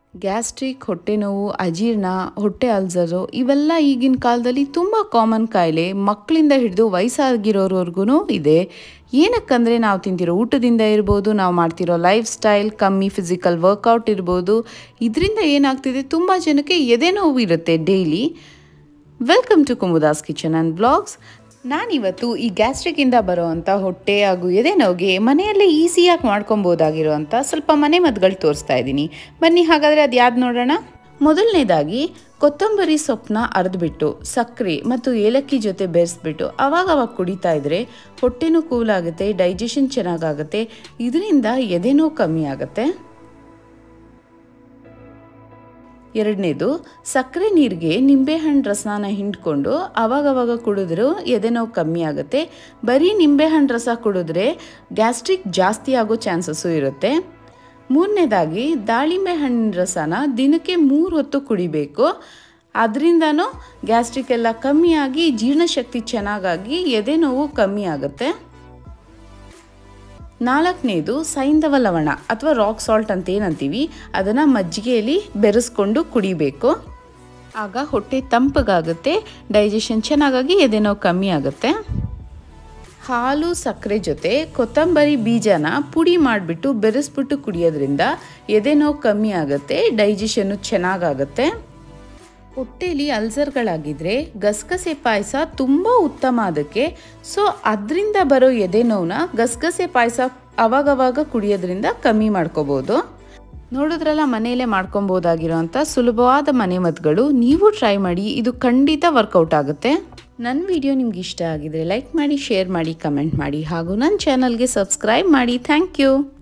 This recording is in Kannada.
ಗ್ಯಾಸ್ಟ್ರಿಕ್ ಹೊಟ್ಟೆ ನೋವು ಅಜೀರ್ಣ ಹೊಟ್ಟೆ ಅಲ್ಸರು ಇವೆಲ್ಲ ಈಗಿನ ಕಾಲದಲ್ಲಿ ತುಂಬ ಕಾಮನ್ ಕಾಯಿಲೆ ಮಕ್ಕಳಿಂದ ಹಿಡಿದು ವಯಸ್ಸಾಗಿರೋರ್ವರ್ಗು ಇದೆ ಏನಕ್ಕಂದರೆ ನಾವು ತಿಂತಿರೋ ಊಟದಿಂದ ಇರ್ಬೋದು ನಾವು ಮಾಡ್ತಿರೋ ಲೈಫ್ ಸ್ಟೈಲ್ ಕಮ್ಮಿ ಫಿಸಿಕಲ್ ವರ್ಕೌಟ್ ಇರ್ಬೋದು ಇದರಿಂದ ಏನಾಗ್ತಿದೆ ತುಂಬ ಜನಕ್ಕೆ ಎದೆ ನೋವು ಇರುತ್ತೆ daily welcome to Kumuda's kitchen and blogs ನಾನಿವತ್ತು ಈ ಗ್ಯಾಸ್ಟ್ರಿಕ್ಕಿಂದ ಬರೋವಂಥ ಹೊಟ್ಟೆ ಹಾಗೂ ಎದೆ ನೋವಿಗೆ ಮನೆಯಲ್ಲೇ ಈಸಿಯಾಗಿ ಮಾಡ್ಕೊಬೋದಾಗಿರುವಂಥ ಸ್ವಲ್ಪ ಮನೆ ಮದ್ದುಗಳು ತೋರಿಸ್ತಾ ಇದ್ದೀನಿ ಬನ್ನಿ ಹಾಗಾದರೆ ಅದು ಯಾವ್ದು ನೋಡೋಣ ಮೊದಲನೇದಾಗಿ ಕೊತ್ತಂಬರಿ ಸೊಪ್ಪನ್ನ ಅರೆದ್ಬಿಟ್ಟು ಸಕ್ಕರೆ ಮತ್ತು ಏಲಕ್ಕಿ ಜೊತೆ ಬೆರೆಸ್ಬಿಟ್ಟು ಅವಾಗ ಅವಾಗ ಕುಡಿತಾ ಇದ್ರೆ ಹೊಟ್ಟೆನೂ ಕೂಲ್ ಆಗುತ್ತೆ ಡೈಜೆಷನ್ ಚೆನ್ನಾಗಾಗುತ್ತೆ ಇದರಿಂದ ಎದೆ ನೋವು ಕಮ್ಮಿ ಆಗುತ್ತೆ ಎರಡನೇದು ಸಕ್ಕರೆ ನೀರಿಗೆ ನಿಂಬೆಹಣ್ಣು ರಸನ ಹಿಂಡ್ಕೊಂಡು ಅವಾಗವಾಗ ಕುಡಿದ್ರೂ ಎದೆ ನೋವು ಕಮ್ಮಿ ಆಗುತ್ತೆ ಬರೀ ನಿಂಬೆಹಣ್ಣು ರಸ ಕುಡಿದ್ರೆ ಗ್ಯಾಸ್ಟ್ರಿಕ್ ಜಾಸ್ತಿ ಆಗೋ ಚಾನ್ಸಸ್ಸು ಇರುತ್ತೆ ಮೂರನೇದಾಗಿ ದಾಳಿಂಬೆ ಹಣ್ಣಿನ ರಸನ ದಿನಕ್ಕೆ ಮೂರು ಹೊತ್ತು ಕುಡಿಬೇಕು ಅದರಿಂದನೂ ಗ್ಯಾಸ್ಟ್ರಿಕ್ ಎಲ್ಲ ಕಮ್ಮಿಯಾಗಿ ಜೀರ್ಣಶಕ್ತಿ ಚೆನ್ನಾಗಾಗಿ ಎದೆ ನೋವು ಕಮ್ಮಿ ಆಗುತ್ತೆ ನಾಲ್ಕನೇದು ಸೈಂಧವ ಲವಣ ಅಥವಾ ರಾಕ್ ಸಾಲ್ಟ್ ಅಂತ ಏನಂತೀವಿ ಅದನ್ನು ಮಜ್ಜಿಗೆಯಲ್ಲಿ ಬೆರೆಸ್ಕೊಂಡು ಕುಡಿಬೇಕು ಆಗ ಹೊಟ್ಟೆ ತಂಪಗಾಗುತ್ತೆ ಡೈಜೆಷನ್ ಚೆನ್ನಾಗಾಗಿ ಎದೆ ನೋವು ಕಮ್ಮಿ ಆಗುತ್ತೆ ಹಾಲು ಸಕ್ಕರೆ ಜೊತೆ ಕೊತ್ತಂಬರಿ ಬೀಜನ ಪುಡಿ ಮಾಡಿಬಿಟ್ಟು ಬೆರೆಸ್ಬಿಟ್ಟು ಕುಡಿಯೋದ್ರಿಂದ ಎದೆ ನೋವು ಕಮ್ಮಿ ಆಗುತ್ತೆ ಡೈಜೆಷನ್ನು ಚೆನ್ನಾಗಾಗುತ್ತೆ ಹೊಟ್ಟೆಲಿ ಅಲ್ಸರ್ಗಳಾಗಿದ್ದರೆ ಗಸಗಸೆ ಪಾಯಸ ತುಂಬ ಉತ್ತಮ ಅದಕ್ಕೆ ಸೊ ಅದರಿಂದ ಬರೋ ಎದೆ ನೋವನ್ನ ಗಸಗಸೆ ಪಾಯಸ ಅವಾಗವಾಗ ಕುಡಿಯೋದ್ರಿಂದ ಕಮ್ಮಿ ಮಾಡ್ಕೋಬೋದು ನೋಡಿದ್ರಲ್ಲ ಮನೆಯಲ್ಲೇ ಮಾಡ್ಕೊಬೋದಾಗಿರೋಂಥ ಸುಲಭವಾದ ಮನೆ ಮದ್ದುಗಳು ನೀವು ಟ್ರೈ ಮಾಡಿ ಇದು ಖಂಡಿತ ವರ್ಕೌಟ್ ಆಗುತ್ತೆ ನನ್ನ ವಿಡಿಯೋ ನಿಮ್ಗೆ ಇಷ್ಟ ಆಗಿದ್ರೆ ಲೈಕ್ ಮಾಡಿ ಶೇರ್ ಮಾಡಿ ಕಮೆಂಟ್ ಮಾಡಿ ಹಾಗೂ ನನ್ನ ಚಾನಲ್ಗೆ ಸಬ್ಸ್ಕ್ರೈಬ್ ಮಾಡಿ ಥ್ಯಾಂಕ್ ಯು